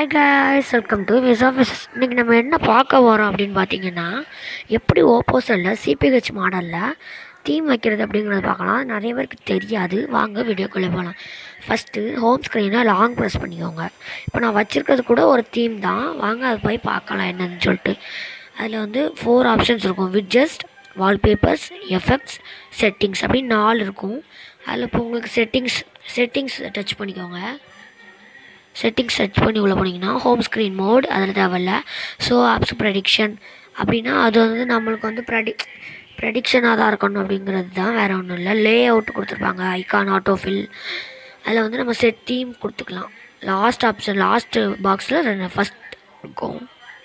hi guys welcome to விஸ் ஆஃபீஸஸ் இன்றைக்கி நம்ம என்ன பார்க்க போகிறோம் அப்படின்னு பார்த்தீங்கன்னா எப்படி ஓப்போஸில் சிபிஹெச் மாடலில் தீம் வைக்கிறது அப்படிங்கிறத பார்க்கலாம் நிறைய பேருக்கு தெரியாது வாங்க வீடியோக்குள்ளே போகலாம் ஃபஸ்ட்டு ஹோம் ஸ்க்ரீனை லாங் ப்ரெஸ் பண்ணிக்கோங்க இப்போ நான் வச்சுருக்கிறது கூட ஒரு தீம் தான் வாங்க அது போய் பார்க்கலாம் என்னன்னு சொல்லிட்டு அதில் வந்து ஃபோர் ஆப்ஷன்ஸ் இருக்கும் விட்ஜஸ்ட் வால்பேப்பர்ஸ் எஃபெக்ட்ஸ் செட்டிங்ஸ் அப்படின்னு நாலு இருக்கும் அதில் இப்போ உங்களுக்கு செட்டிங்ஸ் செட்டிங்ஸ் டச் பண்ணிக்கோங்க செட்டிங்ஸ் சர்ச் பண்ணி உள்ளே போனீங்கன்னா ஹோம் ஸ்க்ரீன் மோட் அதில் தேவையில்ல ஸோ ஆப்ஸ் ப்ரெடிக்ஷன் அப்படின்னா அது வந்து நம்மளுக்கு வந்து ப்ரெடிக் ப்ரெடிக்ஷனாக தான் இருக்கணும் அப்படிங்கிறது தான் வேறு ஒன்றும் இல்லை லே அவுட் கொடுத்துருப்பாங்க ஐகான் ஆட்டோஃபில் அதில் வந்து நம்ம செட் தீம் கொடுத்துக்கலாம் லாஸ்ட் ஆப்ஷன் லாஸ்ட் பாக்ஸில் ரெண்டு ஃபஸ்ட் இருக்கும்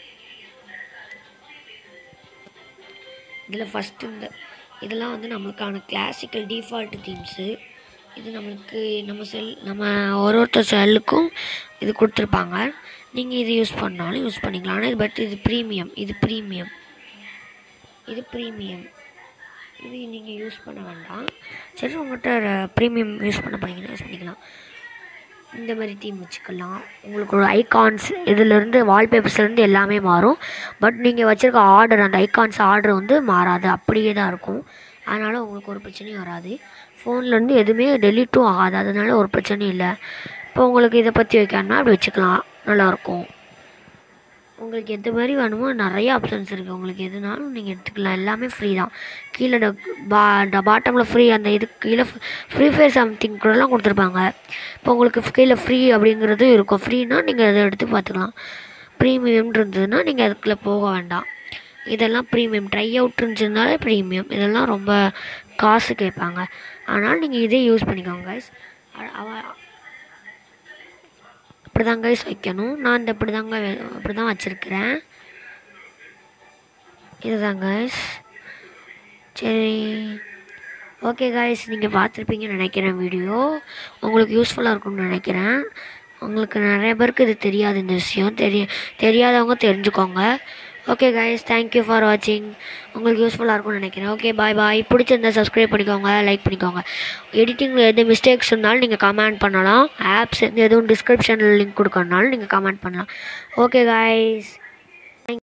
இதில் ஃபஸ்ட்டு இந்த இதெல்லாம் வந்து நம்மளுக்கான கிளாசிக்கல் டிஃபால்ட் தீம்ஸு இது நம்மளுக்கு நம்ம செல் நம்ம ஒரு ஒருத்தர் செல்லுக்கும் இது கொடுத்துருப்பாங்க நீங்கள் இது யூஸ் பண்ணாலும் யூஸ் பண்ணிக்கலாம் ஆனால் பட் இது ப்ரீமியம் இது ப்ரீமியம் இது ப்ரீமியம் இது நீங்கள் யூஸ் பண்ண வேண்டாம் சரி உங்கள்கிட்ட ப்ரீமியம் யூஸ் பண்ண போனீங்கன்னா யூஸ் பண்ணிக்கலாம் இந்த மாதிரி தீம் வச்சுக்கலாம் உங்களுக்கு ஒரு ஐகான்ஸ் இதிலேருந்து வால்பேப்பர்ஸ்லேருந்து எல்லாமே மாறும் பட் நீங்கள் வச்சுருக்க ஆர்டர் அந்த ஐகான்ஸ் ஆர்டர் வந்து மாறாது அப்படியே தான் இருக்கும் அதனால் உங்களுக்கு ஒரு பிரச்சனையும் வராது ஃபோன்லேருந்து எதுவுமே டெலிட்டும் ஆகாது அதனால ஒரு பிரச்சனையும் இல்லை இப்போ உங்களுக்கு இதை பற்றி வைக்கணும்னா அப்படி வச்சுக்கலாம் நல்லாயிருக்கும் உங்களுக்கு எது மாதிரி வேணுமோ நிறைய ஆப்ஷன்ஸ் இருக்குது உங்களுக்கு எதுனாலும் நீங்கள் எடுத்துக்கலாம் எல்லாமே ஃப்ரீ தான் கீழே பா பாட்டமில் ஃப்ரீ அந்த இது கீழே ஃப்ரீ ஃபயர் சம்திங் கூடலாம் கொடுத்துருப்பாங்க இப்போ உங்களுக்கு கீழே ஃப்ரீ அப்படிங்கிறது இருக்கும் ஃப்ரீனா நீங்கள் அதை எடுத்து பார்த்துக்கலாம் ப்ரீமியம் இருந்ததுன்னா நீங்கள் அதுக்குள்ளே போக வேண்டாம் இதெல்லாம் ப்ரீமியம் ட்ரை அவுட் இருந்துச்சுனாலே ப்ரீமியம் இதெல்லாம் ரொம்ப காசு கேட்பாங்க ஆனால் நீங்கள் இதே யூஸ் பண்ணிக்கோங்க கைஸ் அவ அப்படி தான் கைஸ் வைக்கணும் நான் இந்த இப்படி தாங்க அப்படி தான் வச்சுருக்கிறேன் இதுதான் கைஸ் சரி ஓகே காய்ஸ் நீங்கள் பார்த்துருப்பீங்கன்னு நினைக்கிறேன் வீடியோ உங்களுக்கு யூஸ்ஃபுல்லாக இருக்கும்னு நினைக்கிறேன் உங்களுக்கு நிறைய பேருக்கு இது தெரியாது இந்த விஷயம் தெரிய தெரியாதவங்க தெரிஞ்சுக்கோங்க ஓகே கைஸ் தேங்க்யூ ஃபார் வாட்சிங் உங்களுக்கு யூஸ்ஃபுல்லாக இருக்கும்னு நினைக்கிறேன் ஓகே பாய் பாய் பிடிச்சிருந்தா சப்ஸ்கிரைப் பண்ணிக்கோங்க லைக் பண்ணிக்கோங்க எடிட்டிங்கில் எது மிஸ்டேக்ஸ் இருந்தாலும் நீங்கள் கமெண்ட் பண்ணலாம் ஆப்ஸ் எதுவும் டிஸ்கிரிப்ஷனில் லிங்க் கொடுக்கறனாலும் நீங்கள் கமெண்ட் பண்ணலாம் ஓகே காய்ஸ்